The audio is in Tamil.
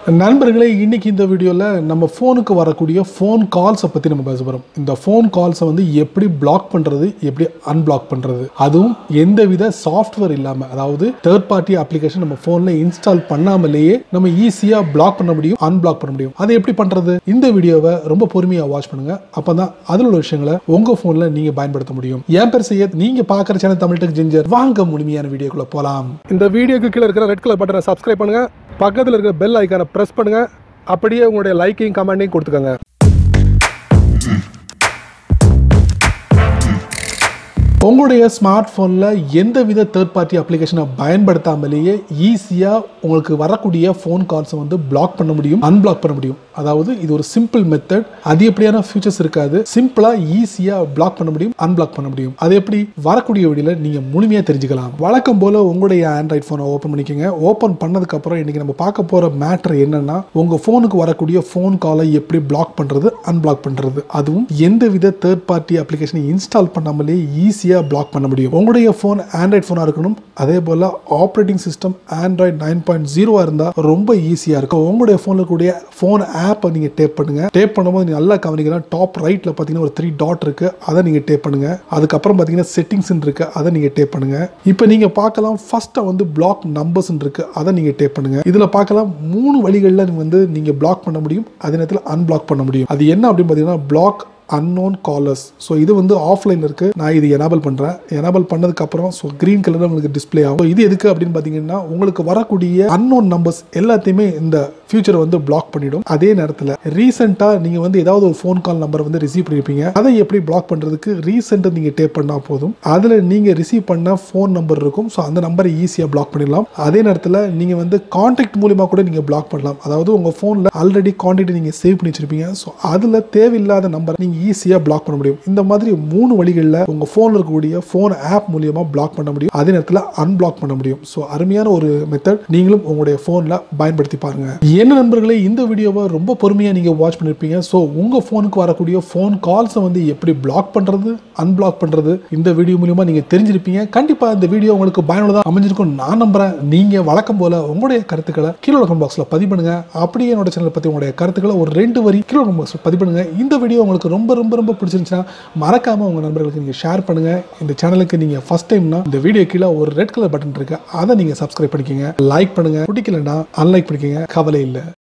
நண்பர்களே இன்னைக்கு இந்த வீடியோவில் நம்ம ஃபோனுக்கு வரக்கூடிய ஃபோன் கால்ஸை பற்றி நம்ம பேச போகிறோம் இந்த ஃபோன் கால்ஸை வந்து எப்படி பிளாக் பண்ணுறது எப்படி அன்பிளாக் பண்ணுறது அதுவும் எந்தவித சாஃப்ட்வேர் இல்லாமல் அதாவது தேர்ட் பார்ட்டி அப்ளிகேஷன் நம்ம ஃபோனில் இன்ஸ்டால் பண்ணாமலேயே நம்ம ஈஸியாக பிளாக் பண்ண முடியும் அன்பிளாக் பண்ண முடியும் அதை எப்படி பண்ணுறது இந்த வீடியோவை ரொம்ப பொறுமையாக வாட்ச் பண்ணுங்கள் அப்போ தான் அதில் உள்ள விஷயங்களை உங்கள் ஃபோனில் நீங்கள் பயன்படுத்த முடியும் என் பேர் செய்ய நீங்கள் பார்க்குற சேனல் தமிழ் டெக் ஜிஞ்சர் வாங்க முழுமையான வீடியோக்குள்ளே போகலாம் இந்த வீடியோக்கு கீழே இருக்கிற ரெட் கலர் பட்டனை சப்ஸ்கிரைப் பண்ணுங்கள் பக்கத்தில் இருக்கிற பெல் ஐக்கானை ப்ரெஸ் பண்ணுங்கள் அப்படியே உங்களுடைய லைக்கையும் கமெண்ட்டையும் கொடுத்துக்கோங்க உங்களுடைய ஸ்மார்ட் ஃபோனில் எந்தவித தேர்ட் பார்ட்டி அப்ளிகேஷனை பயன்படுத்தாமலேயே ஈஸியாக உங்களுக்கு வரக்கூடிய ஃபோன் கால்ஸை வந்து பிளாக் பண்ண முடியும் அன்பிளாக் பண்ண முடியும் அதாவது இது ஒரு சிம்பிள் மெத்தட் அதிகப்படியான ஃபியூச்சர்ஸ் இருக்காது சிம்பிளாக ஈஸியாக பிளாக் பண்ண முடியும் அன்பிளாக் பண்ண முடியும் அது எப்படி வரக்கூடிய வீடியோவில் நீங்கள் முழுமையாக தெரிஞ்சுக்கலாம் வழக்கம் போல் உங்களுடைய ஆண்ட்ராய்ட் ஃபோனை ஓப்பன் பண்ணிக்கோங்க ஓப்பன் பண்ணதுக்கப்புறம் இன்றைக்கி நம்ம பார்க்க போகிற மேட்ரு என்னென்னா உங்கள் ஃபோனுக்கு வரக்கூடிய ஃபோன் காலை எப்படி பிளாக் பண்ணுறது அன்பிளாக் பண்ணுறது அதுவும் எந்தவித தேர்ட் பார்ட்டி அப்ளிகேஷனை இன்ஸ்டால் பண்ணாமலே ஈஸியாக பிளாக் பண்ண முடியும் உங்களுடைய ஃபோன் ஆண்ட்ராய்ட் ஃபோனாக இருக்கணும் அதே போல் operating system Android nine point ஜீரோவாக இருந்தால் ரொம்ப ஈஸியாக இருக்கும் உங்களுடைய ஃபோனில் இருக்கக்கூடிய ஃபோன் ஆப்பை நீங்கள் டேப் பண்ணுங்கள் டேப் பண்ணும்போது நீங்கள் நல்லா கவனிக்கலாம் டாப் ரைட்டில் பார்த்தீங்கன்னா ஒரு த்ரீ டாட் இருக்குது அதை நீங்கள் டேப் பண்ணுங்கள் அதுக்கப்புறம் பார்த்தீங்கன்னா செட்டிங்ஸ் இருக்குது அதை நீங்கள் டேப் பண்ணுங்கள் இப்போ நீங்கள் பார்க்கலாம் ஃபஸ்ட்டாக வந்து பிளாக் நம்பர்ஸ் இருக்குது அதை நீங்கள் டேப் பண்ணுங்கள் இதில் பார்க்கலாம் மூணு வழிகளில் வந்து நீங்கள் பிளாக் பண்ண முடியும் அதே நேரத்தில் அன்பிளாக் பண்ண முடியும் அது என்ன அப்படின்னு பார்த்தீங்கன்னா பிளாக் அன்னோன் காலர்ஸ் ஸோ இது வந்து ஆஃப்லைன் இருக்கு நான் இது எனேபிள் பண்ணுறேன் எனேபிள் பண்ணதுக்கப்புறம் ஸோ க்ரீன் கலரில் உங்களுக்கு டிஸ்ப்ளே ஆகும் So, இது எதுக்கு அப்படின்னு பார்த்தீங்கன்னா உங்களுக்கு வரக்கூடிய அன்னோன் நம்பர்ஸ் எல்லாத்தையுமே இந்த ஃபியூச்சரை வந்து பிளாக் பண்ணிடும் அதே நேரத்தில் ரீசெண்டாக நீங்கள் வந்து ஏதாவது ஒரு ஃபோன் கால் நம்பர் வந்து ரிசீவ் பண்ணியிருப்பீங்க அதை எப்படி பிளாக் பண்ணுறதுக்கு ரீசெண்டாக நீங்கள் டேப் பண்ணால் போதும் அதில் நீங்கள் ரிசீவ் பண்ண ஃபோன் நம்பர் இருக்கும் ஸோ அந்த நம்பரை ஈஸியாக பிளாக் பண்ணிடலாம் அதே நேரத்தில் நீங்கள் வந்து கான்டாக்ட் மூலியமாக கூட நீங்கள் பிளாக் பண்ணலாம் அதாவது உங்கள் ஃபோனில் ஆல்ரெடி கான்டாக்ட் நீங்கள் சேவ் பண்ணி வச்சிருப்பீங்க ஸோ அதில் தேவையில்லாத நம்பர் நீங்கள் ஈஸியாக பிளாக் பண்ண முடியும் இந்த மாதிரி மூணு வழிகளில் உங்கள் ஃபோனில் இருக்கக்கூடிய ஃபோன் ஆப் மூலியமாக பிளாக் பண்ண முடியும் அதே நேரத்தில் அன்பிளாக் பண்ண முடியும் ஸோ அருமையான ஒரு மெத்தட் நீங்களும் உங்களுடைய ஃபோனில் பயன்படுத்தி பாருங்க என்ன நண்பர்களே இந்த வீடியோவை ரொம்ப பொறுமையாக நீங்கள் வாட்ச் பண்ணியிருப்பீங்க ஸோ உங்கள் ஃபோனுக்கு வரக்கூடிய ஃபோன் கால்ஸை வந்து எப்படி பிளாக் பண்ணுறது அன்பிளாக் பண்ணுறது இந்த வீடியோ மூலியமாக நீங்கள் தெரிஞ்சிருப்பீங்க கண்டிப்பாக இந்த வீடியோ உங்களுக்கு பயனுள்ளதாக அமைஞ்சிருக்கும் நான் நம்புறேன் நீங்கள் வழக்கம் போல உங்களுடைய கருத்துக்களை கீழே கமெண்ட் பாக்ஸில் பதிவு பண்ணுங்க அப்படியே என்னோட சேனலை பற்றி உங்களுடைய கருத்துக்களை ஒரு ரெண்டு வரி கீழே கமெண்ட் பாக்ஸில் பதிவு பண்ணுங்க இந்த வீடியோ உங்களுக்கு ரொம்ப ரொம்ப ரொம்ப பிடிச்சிருந்துச்சுன்னா மறக்காம உங்கள் நண்பர்களுக்கு நீங்கள் ஷேர் பண்ணுங்க இந்த சேனலுக்கு நீங்கள் ஃபர்ஸ்ட் டைம்னா இந்த வீடியோ கீழே ஒரு ரெட் கலர் பட்டன் இருக்கு அதை நீங்கள் சப்ஸ்கிரைப் பண்ணிக்கோங்க லைக் பண்ணுங்க பிடிக்கலன்னா அன்லைக் பண்ணிக்கோங்க கவலை இல்லை